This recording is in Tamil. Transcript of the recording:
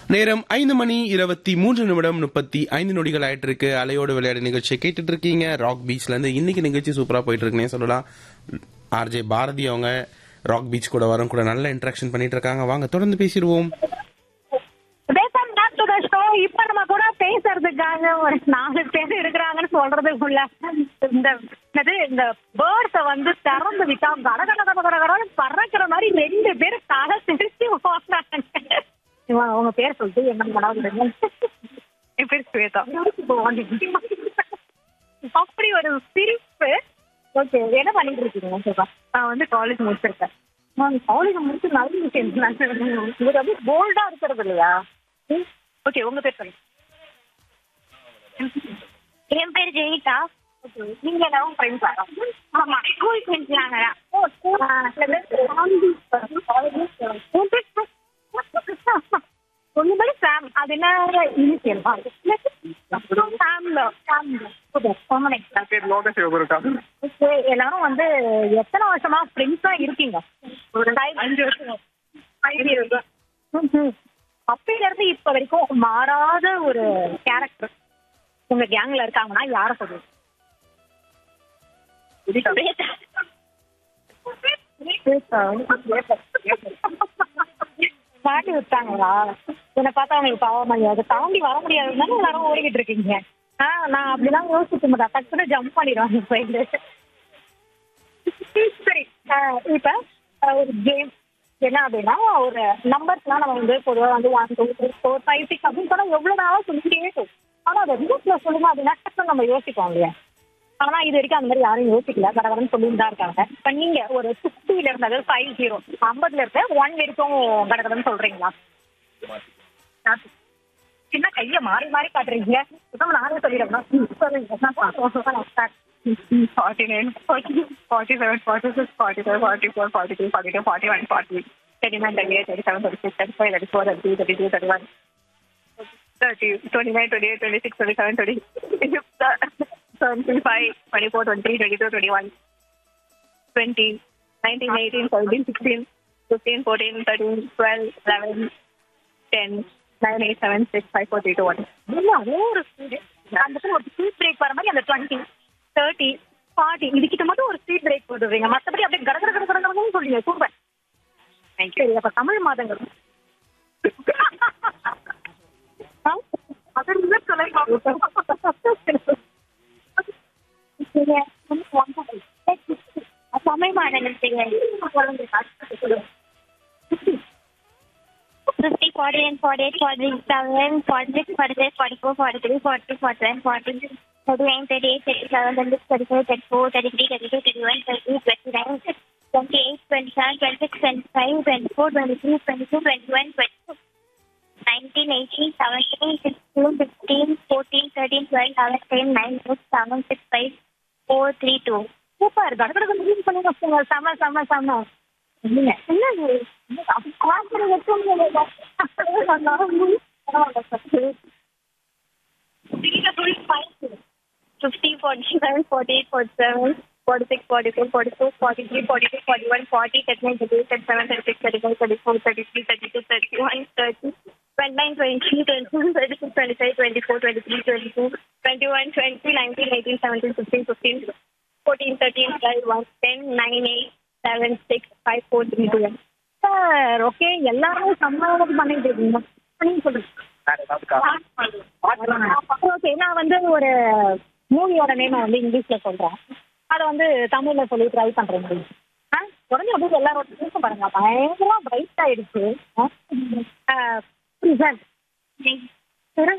நேரம் ஐந்து மணி இருபத்தி மூன்று நிமிடம் முப்பத்தி ஐந்து நொடிகள் ஆயிட்டு இருக்கு அலையோடு விளையாடு நிகழ்ச்சியை கேட்டுட்டு இருக்கீங்க ராக் பீச்ல இருந்து இன்னைக்கு நிகழ்ச்சி சூப்பரா போயிட்டு இருக்குன்னே சொல்லலாம் ஆர்ஜே பாரதி அவங்க ராக் பீச் கூட வரும் கூட நல்ல இன்ட்ராக்ஷன் பண்ணிட்டு இருக்காங்க வாங்க தொடர்ந்து பேசிடுவோம் welcome back to the show இப்ப நம்ம கூட பேசுறதுக்காக ஒரு நாலு பேர் இருக்கிறாங்கன்னு சொல்றதுக்குள்ள இந்த என்னது இந்த பேர்ட்ஸ வந்து திறந்து விட்டா கட கட கட கட கடன்னு பறக்கிற மாதிரி ரெண்டு பேர் தலை திருச்சி போனாங்க இவன் உங்க பேர் சொல்லிட்டு என்ன பண்ணாங்க என் பேர் ஸ்வேதா அப்படி ஒரு சிரிப்பு ஓகே என்ன பண்ணிட்டு இருக்கீங்க சொல்றா நான் வந்து காலேஜ் முடிச்சிருக்கேன் நான் காலேஜ் முடிச்சு நல்ல விஷயம் இது வந்து போல்டா இருக்கிறது இல்லையா ஓகே உங்க பேர் சொல்லுங்க என் பேர் ஜெயிதா நீங்க எல்லாரும் ஃப்ரெண்ட்ஸா ஆமா ஸ்கூல் ஃப்ரெண்ட்ஸ் நாங்களா ஒண்ணுமே சாம் அது என்ன இனிஷியல் பேர் லோக சிவகுருக்கா எல்லாரும் வந்து எத்தனை வருஷமா ஃப்ரெண்ட்ஸா இருக்கீங்க ஒரு அஞ்சு வருஷம் அப்பையில இருந்து இப்ப வரைக்கும் மாறாத ஒரு கேரக்டர் உங்க கேங்ல இருக்காங்கன்னா யார சொல்லுங்க மாட்டி விட்டாங்களா என்னை பார்த்தா அவங்களுக்கு பாவமா அதை தாண்டி வர முடியாதுன்னு எல்லாரும் ஓடிக்கிட்டு இருக்கீங்க ஆ நான் அப்படிலாம் யோசிக்க மாட்டேன் டக்குனு ஜம்ப் பண்ணிடுவாங்க போயிட்டு சரி ஆ, இப்ப ஆ, ஒரு கேம் என்ன அப்படின்னா ஒரு நம்பர்ஸ்லாம் நம்ம வந்து பொதுவாக வந்து one two three four five six அப்படின்னு சொன்னா எவ்வளவு நாளா சொல்லிட்டே இருக்கும் ஆனா அதை ரிவர்ஸ்ல சொல்லுங்க அப்படின்னா டக்குனு நம்ம யோசிப்போம் இல்லையா ஆனா இது வரைக்கும் அந்த மாதிரி யாரும் யோசிக்கல கடகடன்னு சொல்லிட்டு தான் இருக்காங்க இப்ப நீங்க ஒரு சிக்ஸ்டில இருந்து அதாவது ஃபைவ் ஜீரோ ஐம்பதுல இருந்து ஒன் வரைக்கும் கடகடன்னு சொல்றீங்களா என்ன கைய மாறி மாறி காட்டுறீங்க சுத்தமா நானே சொல்லிடுறேன் forty nine forty forty seven forty six forty five forty four forty three forty two forty one forty thirty nine thirty eight thirty seven thirty six thirty five thirty four thirty thirty two thirty one thirty twenty nine twenty eight twenty six twenty seven twenty twenty five twenty four twenty twenty two twenty one twenty nineteen eighteen seventeen sixteen fifteen fourteen thirteen twelve eleven ten nine eight seven six five four three two one இல்ல அதே ஒரு speed. அந்த இடத்துல ஒரு ஸ்பீட் பிரேக் வர மாதிரி அந்த டுவெண்ட்டி தேர்ட்டி ஃபார்ட்டி இதுக்கிட்ட மட்டும் ஒரு ஸ்பீட் பிரேக் போட்டுருவீங்க மத்தபடி அப்படியே கட கட கட கட கடன்னு சொல்றீங்க சூப்பர் சரி அப்ப தமிழ் மாதங்கள் ஆ? அது இல்லை Tamil model fifty forty nine forty eight forty seven forty six forty five forty four forty three forty forty seven forty thirty nine thirty eight thirty seven thirty six thirty five thirty four thirty three thirty two thirty one thirty twenty nine twenty eight twenty seven twenty six twenty five twenty four twenty three twenty two twenty one twenty two nineteen eighteen seventeen sixteen fifteen fourteen thirteen twelve eleven ten nine eight seven six five four three two super கட கட கட பண்ணுங்க செம செம செம இல்லைங்க என்னது ஆசிரியர் fifty, forty-nine, forty-eight, forty-seven, forty-six, forty-four, forty-two, forty-three, forty-two, forty-one, forty, thirty-nine, thirty-eight, thirty-seven, thirty-six, thirty-five, thirty-four, thirty-three, thirty-two, thirty-one, thirty, twenty-nine, twenty, twenty-one, twenty-two, twenty-five, twenty-four, twenty-three, twenty-two, twenty-one, twenty, nineteen, eighteen, seventeen, fifteen, fifteen, fourteen, thirteen, twelve, one, ten, nine, eight, seven, six, five, four, three, two, one. Sir okay எல்லாரும் சம்மதம் பண்ணிட்டு இருக்கீங்க நீங்க சொல்லுங்க ஓகே நான் வந்து ஒரு மூவியோட நேம் வந்து இங்கிலீஷ்ல சொல்றேன் அதை வந்து தமிழ்ல சொல்லி ட்ரை பண்றேன் முடியும் ஆ உடனே அப்படியே எல்லாரோட பேச பாருங்க பயங்கரமா பிரைட் ஆயிடுச்சு ப்ரிசன்ட்